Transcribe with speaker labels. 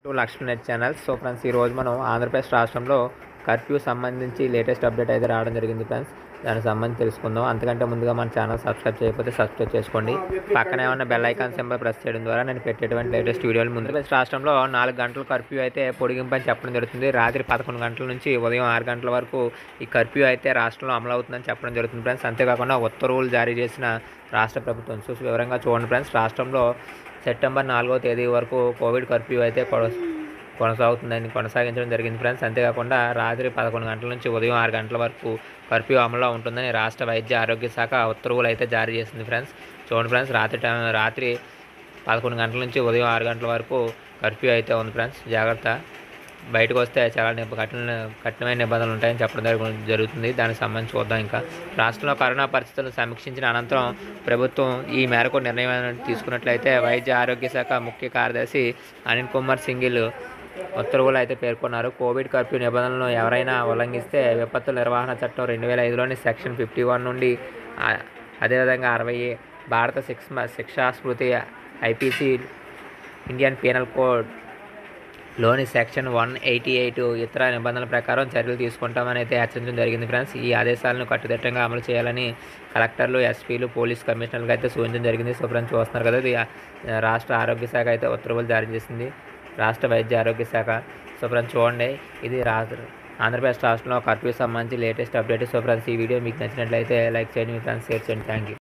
Speaker 1: to Lakshmi Net channel so friends ఈరోజు మనం ఆంధ్రప్రదేశ్ రాష్ట్రంలో కర్ఫ్యూ సంబంధించి లేటెస్ట్ అప్డేట్ అయితే రావడం జరిగింది ఫ్రెండ్స్ దానికి సంబంధించి తెలుసుకుందాం అంతకంటే ముందుగా మన ఛానల్ సబ్స్క్రైబ్ చేయకపోతే సబ్స్క్రైబ్ చేసుకోండి పక్కనే ఉన్న బెల్ ఐకాన్ సింబల్ ప్రెస్ చేయడం ద్వారా నేను పెట్టేటువంటి లేటెస్ట్ వీడియోలు ముందు ఆంధ్రప్రదేశ్ రాష్ట్రంలో నాలుగు గంటల కర్ఫ్యూ అయితే పొడిగింపని చెప్పడం జరుగుతుంది రాత్రి పదకొండు గంటల నుంచి ఉదయం ఆరు గంటల వరకు ఈ కర్ఫ్యూ అయితే రాష్ట్రంలో అమలు అవుతుందని చెప్పడం జరుగుతుంది ఫ్రెండ్స్ అంతేకాకుండా ఉత్తర్వులు జారీ చేసిన రాష్ట్ర ప్రభుత్వం సో వివరంగా చూడండి ఫ్రెండ్స్ రాష్ట్రంలో సెప్టెంబర్ నాలుగో తేదీ వరకు కోవిడ్ కర్ఫ్యూ అయితే కొన- కొనసాగుతుందని కొనసాగించడం జరిగింది ఫ్రెండ్స్ అంతేకాకుండా రాత్రి పదకొండు గంటల నుంచి ఉదయం ఆరు గంటల వరకు కర్ఫ్యూ అమల్లో ఉంటుందని రాష్ట్ర వైద్య ఆరోగ్య శాఖ ఉత్తర్వులు అయితే జారీ చేసింది ఫ్రెండ్స్ చూడండి ఫ్రెండ్స్ రాత్రి టైం రాత్రి పదకొండు గంటల నుంచి ఉదయం ఆరు గంటల వరకు కర్ఫ్యూ అయితే ఉంది ఫ్రెండ్స్ జాగ్రత్త బయటకు వస్తే చాలా నిబ కఠిన కఠినమైన నిబంధనలు ఉంటాయని చెప్పడం జరుగు- జరుగుతుంది దానికి సంబంధించి చూద్దాం ఇంకా రాష్ట్రంలో కరోనా పరిస్థితులను సమీక్షించిన అనంతరం ప్రభుత్వం ఈ మేరకు నిర్ణయం తీసుకున్నట్లయితే వైద్య ఆరోగ్య శాఖ ముఖ్య కార్యదర్శి అనిల్ కుమార్ సింగిల్ ఉత్తర్వులు అయితే పేర్కొన్నారు కోవిడ్ కర్ఫ్యూ నిబంధనలను ఎవరైనా ఉల్లంఘిస్తే విపత్తుల నిర్వహణ చట్టం రెండు వేల ఐదులోని సెక్షన్ ఫిఫ్టీ వన్ నుండి ఆ, అదేవిధంగా అరవై భారత శిక్ష శిక్షా స్మృతి ఐపీసీ ఇండియన్ పీనల్ కోడ్ లోని సెక్షన్ వన్ ఎయిటీ ఎయిట్ ఇతర నిబంధనల ప్రకారం చర్యలు తీసుకుంటామని అయితే హెచ్చరించడం జరిగింది ఫ్రెండ్స్ ఈ ఆదేశాలను కట్టుదిట్టంగా అమలు చేయాలని కలెక్టర్లు ఎస్పీలు పోలీస్ కమిషనర్లకు అయితే సూచించడం జరిగింది సో ఫ్రెండ్స్ చూస్తున్నారు కదా ఇది ఆ, రాష్ట్ర ఆరోగ్య శాఖ అయితే ఉత్తర్వులు జారీ చేసింది రాష్ట్ర వైద్య ఆరోగ్య శాఖ సో ఫ్రెండ్స్ చూడండి ఇది రాష్ట్ర ఆంధ్రప్రదేశ్ రాష్ట్రంలో కర్ఫ్యూ సంబంధించి లేటెస్ట్ అప్డేట్ సో ఫ్రెండ్స్ ఈ వీడియో మీకు నచ్చినట్లయితే లైక్ చేయండి మీ ఫ్రెండ్స్ షేర్ చేయండి థ్యాంక్ యూ